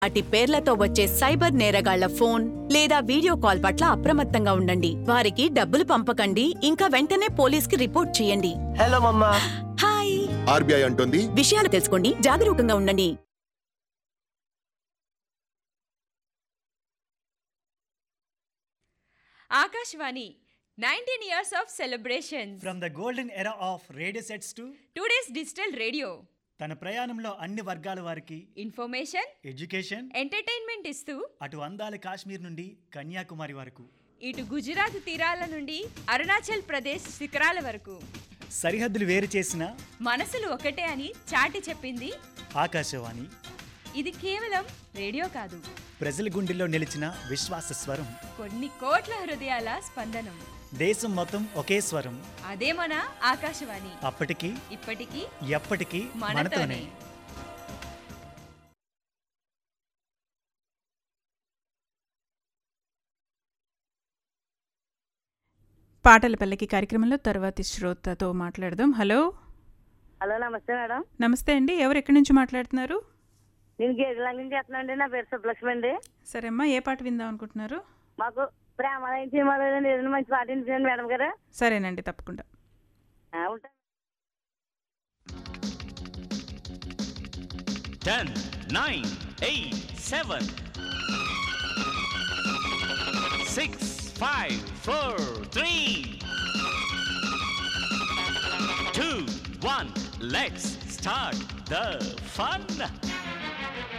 వాటి పేర్లతో వచ్చే సైబర్ నేరగాళ్ల ఫోన్ లేదా వీడియో కాల్ పట్ల అప్రమత్తంగా ఉండండి వారికి డబ్బులు పంపకండి ఇంకా వెంటనే పోలీస్కి రిపోర్ట్ చేయండి హలో మమ్మా హాయ్ ఆర్బీఐ అంటోంది విషయాలు తెలుసుకోండి జాగరూకంగా ఉండండి Akashvani nineteen years of celebrations from the golden era of radio sets to today's digital radio తన ప్రయాణంలో అన్ని వర్గాల వారికి ఇన్ఫర్మేషన్ ఎడ్యుకేషన్ ఎంటర్టైన్మెంట్ ఇస్తూ అటు అందాల కాశ్మీర్ నుండి కన్యాకుమారి వరకు ఇటు గుజరాత్ తీరాల నుండి అరుణాచల్ ప్రదేశ్ శిఖరాల వరకు సరిహద్దులు వేరు చేసిన మనసులు ఒకటే అని చాటి చెప్పింది ఆకాశవాణి ఇది కేవలం రేడియో కాదు ప్రజల గుండెల్లో నిలిచిన విశ్వాస స్వరం కొన్ని కోట్ల హృదయాల స్పందనం దేశం మొత్తం ఒకే స్వరం అదే మన ఆకాశవాణి అప్పటికి ఇప్పటికీ ఎప్పటికీ మనతోనే మనతోనే పాటల పల్లకి కార్యక్రమంలో తర్వాతి శ్రోతతో మాట్లాడదాం హలో హలో నమస్తే మేడం నమస్తే అండి ఎవరు ఎక్కడి నుంచి మాట్లాడుతున్నారు నేను గేదెల నుంచి చేస్తున్నానండి నా పేరు సుబ్బలక్ష్మి అండి సరే అమ్మా ఏ పాట విందాం అనుకుంటున్నారు మాకు ప్రేమ సినిమాలో ఏదైనా మంచి పాట వినిపించండి మేడం గారు సరేనండి తప్పకుండా ఆ, ఉంటాను 10, 9, 8, 7, 6, 5, 4, 3, 2, 1. Let's start the fun.